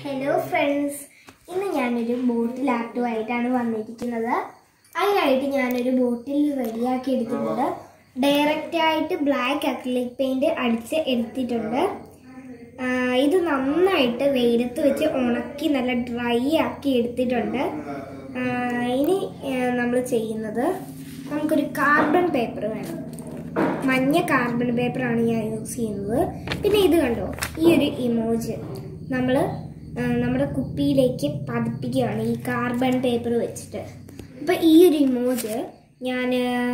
hello friends ഇന്ന് ഞാനൊരു ബോട്ടിൽ ആർട്ടുമായിട്ടാണ് വന്നിരിക്കുന്നത് അതിനായിട്ട് ഞാനൊരു ബോട്ടിൽ റെഡിയാക്കി എടുത്തിട്ടുണ്ട് ഡയറക്റ്റ് ആയിട്ട് ബ്ലാക്ക് അക്രിലിക് പെയിന്റ് അടിച്ച് എടുത്തിട്ടുണ്ട് ആ, ഇത് നന്നായിട്ട് വെയിലത്ത് വെച്ച് ഉണക്കി നല്ല ഡ്രൈ ആക്കി എടുത്തിട്ടുണ്ട് ആ, ഇനി നമ്മൾ ചെയ്യുന്നത് നമുക്കൊരു കാർബൺ പേപ്പർ വേണം മഞ്ഞ കാർബൺ പേപ്പറാണ് ഞാൻ യൂസ് ചെയ്യുന്നത് പിന്നെ ഇത് കണ്ടോ ഈ ഒരു ഇമോജ് നമ്മൾ നമ്മുടെ കുപ്പിയിലേക്ക് പതിപ്പിക്കുകയാണ് ഈ കാർബൺ പേപ്പർ വെച്ചിട്ട് അപ്പം ഈ ഒരു ഇമോജ് ഞാൻ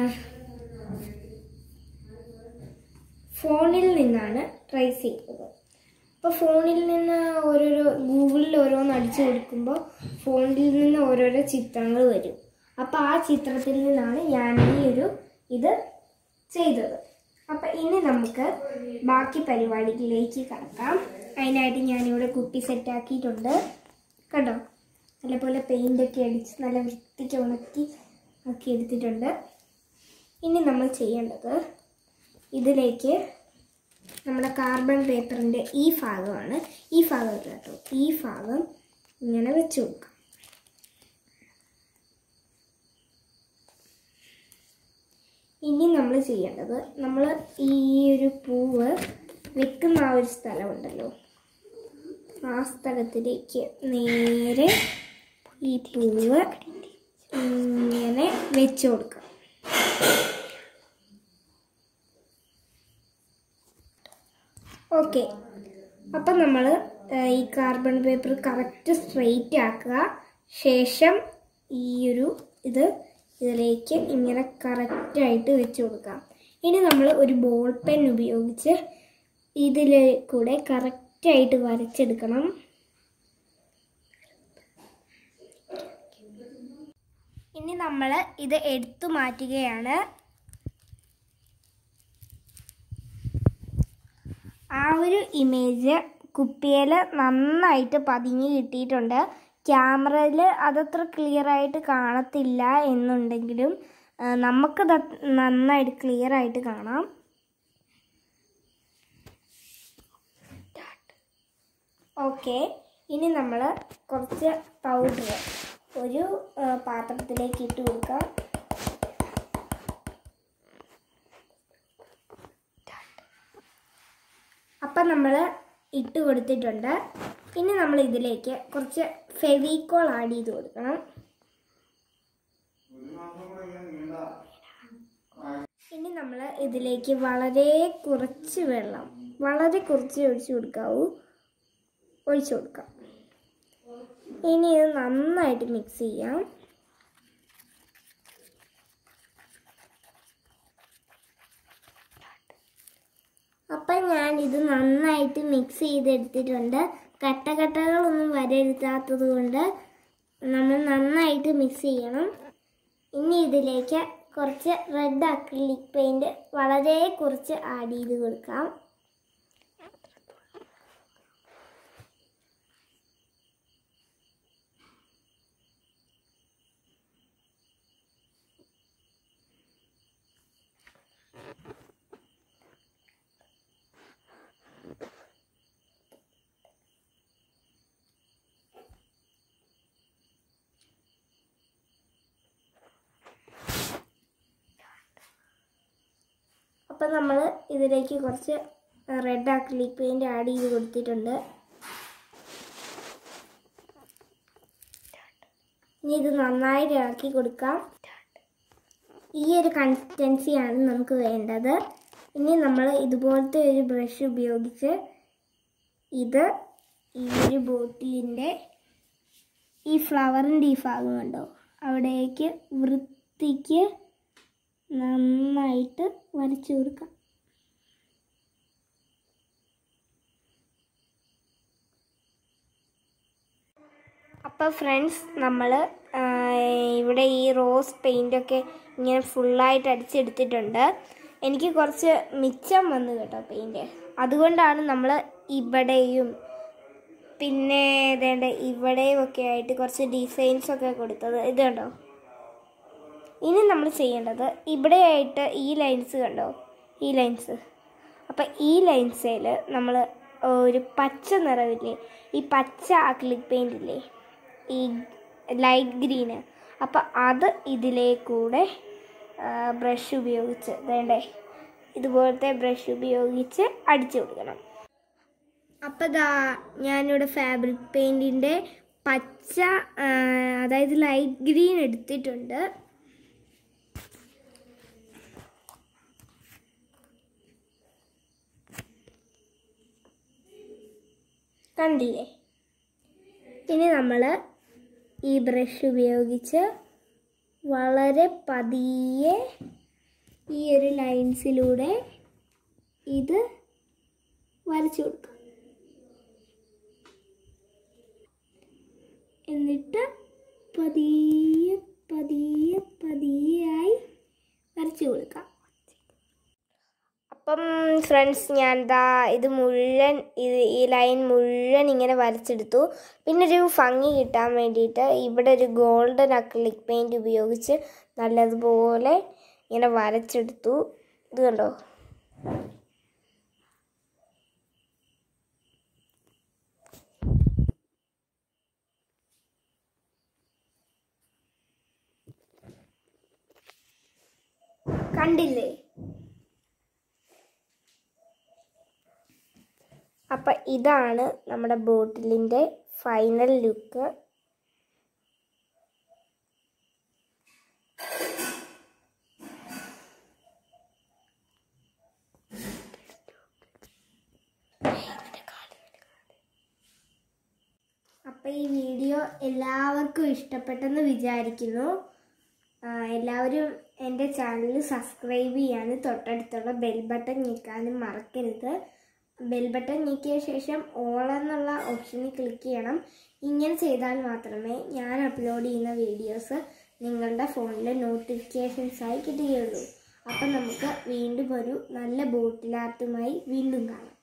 ഫോണിൽ നിന്നാണ് ട്രൈ ചെയ്തത് അപ്പോൾ ഫോണിൽ നിന്ന് ഓരോരോ ഗൂഗിളിൽ ഓരോന്ന് അടിച്ചു കൊടുക്കുമ്പോൾ ഫോണിൽ നിന്ന് ഓരോരോ ചിത്രങ്ങൾ വരും അപ്പോൾ ആ ചിത്രത്തിൽ നിന്നാണ് ഞാൻ ഈ ഒരു ഇത് ചെയ്തത് അപ്പം ഇനി നമുക്ക് ബാക്കി പരിപാടികളിലേക്ക് കടക്കാം അതിനായിട്ട് ഞാനിവിടെ കുപ്പി സെറ്റാക്കിയിട്ടുണ്ട് കണ്ടോ നല്ലപോലെ പെയിൻ്റൊക്കെ അടിച്ച് നല്ല വൃത്തിക്ക് ഉണക്കി ആക്കി എടുത്തിട്ടുണ്ട് ഇനി നമ്മൾ ചെയ്യേണ്ടത് ഇതിലേക്ക് നമ്മുടെ കാർബൺ പേപ്പറിൻ്റെ ഈ ഭാഗമാണ് ഈ ഭാഗം കേട്ടോ ഈ ഭാഗം ഇങ്ങനെ വെച്ച് കൊടുക്കാം ഇനി നമ്മൾ ചെയ്യേണ്ടത് നമ്മൾ ഈ ഒരു പൂവ് വെക്കുന്ന ആ ഒരു സ്ഥലമുണ്ടല്ലോ ആ സ്ഥലത്തിലേക്ക് നേരെ ഈ പൂവ് ഇങ്ങനെ വെച്ച് കൊടുക്കാം ഓക്കെ അപ്പം നമ്മൾ ഈ കാർബൺ പേപ്പർ കറക്റ്റ് സ്ട്രെയിറ്റ് ആക്കുക ശേഷം ഈ ഒരു ഇത് ഇതിലേക്ക് ഇങ്ങനെ കറക്റ്റായിട്ട് വെച്ച് കൊടുക്കാം ഇനി നമ്മൾ ഒരു ബോൾ പെൻ ഉപയോഗിച്ച് ഇതിൽ കൂടെ കറക്റ്റായിട്ട് വരച്ചെടുക്കണം ഇനി നമ്മൾ ഇത് എടുത്തു മാറ്റുകയാണ് ആ ഒരു ഇമേജ് കുപ്പിയിൽ നന്നായിട്ട് പതിഞ്ഞ് കിട്ടിയിട്ടുണ്ട് ക്യാമറയിൽ അതത്ര ക്ലിയർ ആയിട്ട് കാണത്തില്ല എന്നുണ്ടെങ്കിലും ആ, നമുക്കത് നന്നായിട്ട് ക്ലിയർ ആയിട്ട് കാണാം ഓക്കെ ഇനി നമ്മൾ കുറച്ച് പൗഡർ ഒരു ആ, പാത്രത്തിലേക്ക് ഇട്ട് കൊടുക്കാം അപ്പം നമ്മൾ ഇട്ട് കൊടുത്തിട്ടുണ്ട് ഇനി നമ്മൾ ഇതിലേക്ക് കുറച്ച് ഫെവിക്കോൾ ആഡ് ചെയ്ത് കൊടുക്കണം ഇനി നമ്മൾ ഇതിലേക്ക് വളരെ കുറച്ച് വെള്ളം വളരെ കുറച്ച് ഒഴിച്ചു കൊടുക്കാവൂ ഒഴിച്ചു കൊടുക്കാം ഇനി ഇത് നന്നായിട്ട് മിക്സ് ചെയ്യാം അപ്പം ഞാൻ ഇത് നന്നായിട്ട് മിക്സ് ചെയ്തെടുത്തിട്ടുണ്ട് കട്ടകട്ടകളൊന്നും വരരുതാത്തത് കൊണ്ട് നമ്മൾ നന്നായിട്ട് മിക്സ് ചെയ്യണം ഇനി ഇതിലേക്ക് കുറച്ച് റെഡ് അക്രിലിക് പെയിൻറ് വളരെ കുറച്ച് ആഡ് ചെയ്ത് കൊടുക്കാം അപ്പം നമ്മൾ ഇതിലേക്ക് കുറച്ച് റെഡ് അക്രിലിക് പെയിൻറ് ആഡ് ചെയ്ത് കൊടുത്തിട്ടുണ്ട് ഇനി ഇത് നന്നായിട്ട് ഇളക്കി കൊടുക്കാം ഈ ഒരു കൺസിസ്റ്റൻസിയാണ് നമുക്ക് വേണ്ടത് ഇനി നമ്മൾ ഇതുപോലത്തെ ഒരു ബ്രഷ് ഉപയോഗിച്ച് ഇത് ഈ ഒരു ബോട്ടിലിൻ്റെ ഈ ഫ്ലവറിൻ്റെ ഈ ഭാഗം കണ്ടോ അവിടേക്ക് വൃത്തിക്ക് നന്നായിട്ട് വരച്ചു കൊടുക്കാം അപ്പോൾ ഫ്രണ്ട്സ് നമ്മൾ ഇവിടെ ഈ റോസ് പെയിൻ്റൊക്കെ ഇങ്ങനെ ഫുള്ളായിട്ട് അടിച്ചെടുത്തിട്ടുണ്ട് എനിക്ക് കുറച്ച് മിച്ചം വന്നു കേട്ടോ പെയിൻറ് അതുകൊണ്ടാണ് നമ്മൾ ഇവിടെയും പിന്നെ ഇതേണ്ട ഇവിടെയും ഒക്കെ ആയിട്ട് കുറച്ച് ഡിസൈൻസ് ഒക്കെ കൊടുത്തത് ഇത് കണ്ടോ ഇനി നമ്മൾ ചെയ്യേണ്ടത് ഇവിടെയായിട്ട് ഈ ലൈൻസ് കണ്ടോ ഈ ലൈൻസ് അപ്പം ഈ ലൈൻസിൽ നമ്മൾ ഒരു പച്ച നിറമില്ലേ ഈ പച്ച അക്ലിക് പെയിൻ്റ് ഇല്ലേ ഈ ലൈറ്റ് ഗ്രീന് അപ്പം അത് ഇതിലേക്കൂടെ ബ്രഷ് ഉപയോഗിച്ച് വേണ്ടേ ഇതുപോലത്തെ ബ്രഷ് ഉപയോഗിച്ച് അടിച്ചു കൊടുക്കണം അപ്പം ദാ ഞാനിവിടെ ഫാബ്രിക് പെയിൻറ്റിൻ്റെ പച്ച ആ, അതായത് ലൈറ്റ് ഗ്രീൻ എടുത്തിട്ടുണ്ട് കണ്ടില്ലേ ഇനി നമ്മൾ ഈ ബ്രഷ് ഉപയോഗിച്ച് വളരെ പതിയെ ഈ ഒരു ലൈൻസിലൂടെ ഇത് വരച്ചു കൊടുക്കാം എന്നിട്ട് പതിയെ പതിയെ പതിയായി വരച്ചു കൊടുക്കാം അപ്പം ഫ്രണ്ട്സ് ഞാൻ ദാ ഇത് മുഴുവൻ ഇത് ഈ ലൈൻ മുഴുവൻ ഇങ്ങനെ വരച്ചെടുത്തു പിന്നെ ഒരു ഭംഗി കിട്ടാൻ വേണ്ടിയിട്ട് ഇവിടെ ഒരു ഗോൾഡൻ അക്ലിക് പെയിൻറ് ഉപയോഗിച്ച് നല്ലതുപോലെ ഇങ്ങനെ വരച്ചെടുത്തു ഇത് കണ്ടോ കണ്ടില്ലേ അപ്പം ഇതാണ് നമ്മുടെ ബോട്ടിലിൻ്റെ ഫൈനൽ ലുക്ക് അപ്പം ഈ വീഡിയോ എല്ലാവർക്കും ഇഷ്ടപ്പെട്ടെന്ന് വിചാരിക്കുന്നു ആ, എല്ലാവരും എൻ്റെ ചാനൽ സബ്സ്ക്രൈബ് ചെയ്യാനും തൊട്ടടുത്തുള്ള ബെൽ ബട്ടൺ ഞെക്കാനും മറക്കരുത് ബെൽ ബട്ടൺ ഞെക്കിയ ശേഷം ഓൾ എന്നുള്ള ഓപ്ഷനിൽ ക്ലിക്ക് ചെയ്യണം ഇങ്ങനെ ചെയ്താൽ മാത്രമേ ഞാൻ അപ്ലോഡ് ചെയ്യുന്ന വീഡിയോസ് നിങ്ങളുടെ ഫോണിൽ നോട്ടിഫിക്കേഷൻസായി കിട്ടുകയുള്ളൂ അപ്പം നമുക്ക് വീണ്ടും ഒരു നല്ല ബോട്ടിൽ ആർട്ടുമായി വീണ്ടും കാണാം